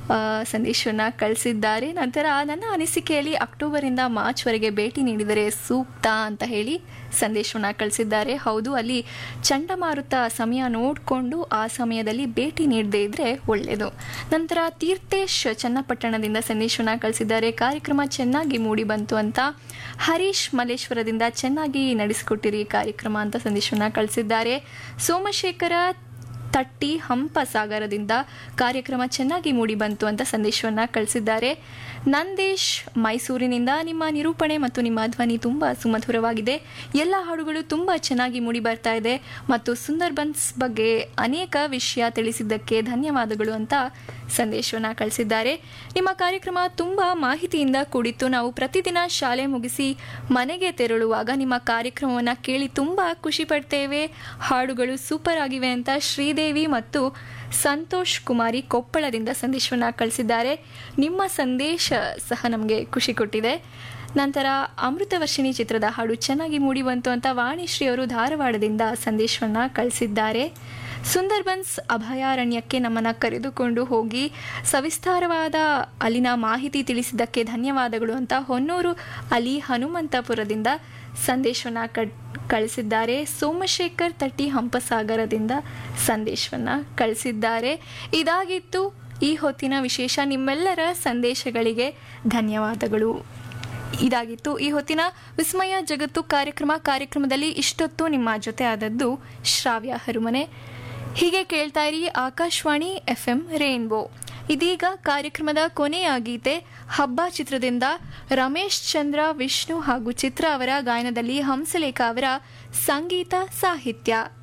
ಸಂದೇಶವನ್ನು ಕಳಿಸಿದ್ದಾರೆ ನಂತರ ನನ್ನ ಅನಿಸಿಕೆಯಲ್ಲಿ ಅಕ್ಟೋಬರಿಂದ ಮಾರ್ಚ್ವರೆಗೆ ಭೇಟಿ ನೀಡಿದರೆ ಸೂಕ್ತ ಅಂತ ಹೇಳಿ ಸಂದೇಶವನ್ನು ಕಳಿಸಿದ್ದಾರೆ ಹೌದು ಅಲ್ಲಿ ಚಂಡಮಾರುತ ಸಮಯ ನೋಡಿಕೊಂಡು ಆ ಸಮಯದಲ್ಲಿ ಭೇಟಿ ನೀಡದೇ ಇದ್ರೆ ಒಳ್ಳೆಯದು ನಂತರ ತೀರ್ಥೇಶ್ ಚನ್ನಪಟ್ಟಣದಿಂದ ಸಂದೇಶವನ್ನು ಕಳಿಸಿದ್ದಾರೆ ಕಾರ್ಯಕ್ರಮ ಚೆನ್ನಾಗಿ ಮೂಡಿ ಬಂತು ಅಂತ ಹರೀಶ್ ಮಲ್ಲೇಶ್ವರದಿಂದ ಚೆನ್ನಾಗಿ ನಡೆಸಿಕೊಟ್ಟಿರಿ ಕಾರ್ಯಕ್ರಮ ಅಂತ ಸಂದೇಶವನ್ನು ಕಳಿಸಿದ್ದಾರೆ ಸೋಮಶೇಖರ ತಟ್ಟಿ ಹಂಪ ಸಾಗರದಿಂದ ಕಾರ್ಯಕ್ರಮ ಚೆನ್ನಾಗಿ ಮೂಡಿ ಬಂತು ಅಂತ ಸಂದೇಶವನ್ನು ಕಳಿಸಿದ್ದಾರೆ ನಂದೇಶ್ ಮೈಸೂರಿನಿಂದ ನಿಮ್ಮ ನಿರೂಪಣೆ ಮತ್ತು ನಿಮ್ಮ ಧ್ವನಿ ತುಂಬ ಸುಮಧುರವಾಗಿದೆ ಎಲ್ಲ ಹಾಡುಗಳು ತುಂಬ ಚೆನ್ನಾಗಿ ಮೂಡಿ ಬರ್ತಾ ಇದೆ ಮತ್ತು ಸುಂದರ್ಬನ್ಸ್ ಬಗ್ಗೆ ಅನೇಕ ವಿಷಯ ತಿಳಿಸಿದ್ದಕ್ಕೆ ಧನ್ಯವಾದಗಳು ಅಂತ ಸಂದೇಶವನ್ನು ಕಳಿಸಿದ್ದಾರೆ ನಿಮ್ಮ ಕಾರ್ಯಕ್ರಮ ತುಂಬ ಮಾಹಿತಿಯಿಂದ ಕೂಡಿತ್ತು ನಾವು ಪ್ರತಿದಿನ ಶಾಲೆ ಮುಗಿಸಿ ಮನೆಗೆ ತೆರಳುವಾಗ ನಿಮ್ಮ ಕಾರ್ಯಕ್ರಮವನ್ನು ಕೇಳಿ ತುಂಬ ಖುಷಿ ಪಡ್ತೇವೆ ಹಾಡುಗಳು ಸೂಪರ್ ಆಗಿವೆ ಅಂತ ಶ್ರೀದೇವಿ ಮತ್ತು ಸಂತೋಷ್ ಕುಮಾರಿ ಕೊಪ್ಪಳದಿಂದ ಸಂದೇಶವನ್ನು ಕಳಿಸಿದ್ದಾರೆ ನಿಮ್ಮ ಸಂದೇಶ ಸಹ ನಮಗೆ ಖುಷಿ ಕೊಟ್ಟಿದೆ ನಂತರ ಅಮೃತವರ್ಷಿಣಿ ಚಿತ್ರದ ಹಾಡು ಚೆನ್ನಾಗಿ ಮೂಡಿ ಬಂತು ಅಂತ ವಾಣಿಶ್ರೀ ಅವರು ಧಾರವಾಡದಿಂದ ಸಂದೇಶವನ್ನು ಕಳಿಸಿದ್ದಾರೆ ಸುಂದರ್ಬನ್ಸ್ ಅಭಯಾರಣ್ಯಕ್ಕೆ ನಮ್ಮನ್ನು ಕರೆದುಕೊಂಡು ಹೋಗಿ ಸವಿಸ್ತಾರವಾದ ಅಲ್ಲಿನ ಮಾಹಿತಿ ತಿಳಿಸಿದ್ದಕ್ಕೆ ಧನ್ಯವಾದಗಳು ಅಂತ ಹೊನ್ನೂರು ಅಲಿ ಹನುಮಂತಪುರದಿಂದ ಸಂದೇಶವನ್ನು ಕಟ್ ಕಳಿಸಿದ್ದಾರೆ ಸೋಮಶೇಖರ್ ತಟ್ಟಿ ಹಂಪಸಾಗರದಿಂದ ಸಂದೇಶವನ್ನು ಕಳಿಸಿದ್ದಾರೆ ಇದಾಗಿತ್ತು ಈ ಹೊತ್ತಿನ ವಿಶೇಷ ನಿಮ್ಮೆಲ್ಲರ ಸಂದೇಶಗಳಿಗೆ ಧನ್ಯವಾದಗಳು ಇದಾಗಿತ್ತು ಈ ಹೊತ್ತಿನ ವಿಸ್ಮಯ ಜಗತ್ತು ಕಾರ್ಯಕ್ರಮ ಕಾರ್ಯಕ್ರಮದಲ್ಲಿ ಇಷ್ಟೊತ್ತು ನಿಮ್ಮ ಜೊತೆ ಆದದ್ದು ಶ್ರಾವ್ಯ ಹರುಮನೆ ಹೀಗೆ ಕೇಳ್ತಾ ಇರಿ ಆಕಾಶವಾಣಿ ಎಫ್ ಎಂ ರೇನ್ಬೋ ಇದೀಗ ಕಾರ್ಯಕ್ರಮದ ಕೊನೆಯ ಗೀತೆ ಹಬ್ಬ ಚಿತ್ರದಿಂದ ರಮೇಶ್ ಚಂದ್ರ ವಿಷ್ಣು ಹಾಗೂ ಚಿತ್ರ ಅವರ ಗಾಯನದಲ್ಲಿ ಹಂಸಲೇಖ ಅವರ ಸಂಗೀತ ಸಾಹಿತ್ಯ